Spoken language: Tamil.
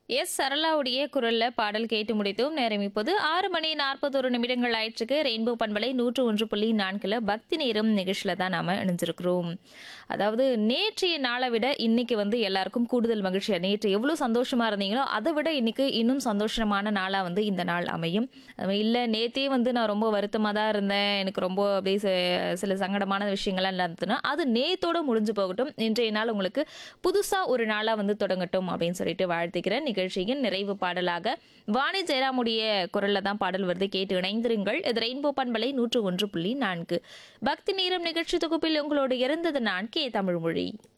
எஸ் சரளாவுடைய குரல்ல பாடல் கேட்டு முடித்தோம் நேரம் இப்போது ஆறு மணி நாற்பத்தொரு நிமிடங்கள் ஆயிடுச்சுக்கு ரெயின்போ பண்பலை நூற்று ஒன்று புள்ளி நான்குல பக்தி நேரம் நிகழ்ச்சியில தான் நாம இணைஞ்சிருக்கிறோம் அதாவது நேற்றைய நாளை விட இன்னைக்கு வந்து எல்லாருக்கும் கூடுதல் மகிழ்ச்சியா நேற்று எவ்வளவு சந்தோஷமா இருந்தீங்களோ அதை விட இன்னைக்கு இன்னும் சந்தோஷமான நாளா வந்து இந்த நாள் அமையும் அது இல்ல நேத்தே வந்து நான் ரொம்ப வருத்தமா தான் இருந்தேன் எனக்கு ரொம்ப அப்படியே சில- சில சங்கடமான விஷயங்கள்லாம் இருந்ததுன்னா அது நேத்தோட முடிஞ்சு போகட்டும் இன்றைய நாள் உங்களுக்கு புதுசா ஒரு நாளா வந்து தொடங்கட்டும் அப்படின்னு சொல்லிட்டு வாழ்த்துக்கிறேன் நிகழ்ச்சியின் நிறைவு பாடலாக வாணி ஜெயராமுடைய குரல்ல தான் பாடல் வருது கேட்டு இணைந்திருங்கள் இது ரெயின்போ பண்பலை நூற்று ஒன்று புள்ளி நான்கு பக்தி நேரம் நிகழ்ச்சி தொகுப்பில் உங்களோடு இருந்தது நான் கே தமிழ்மொழி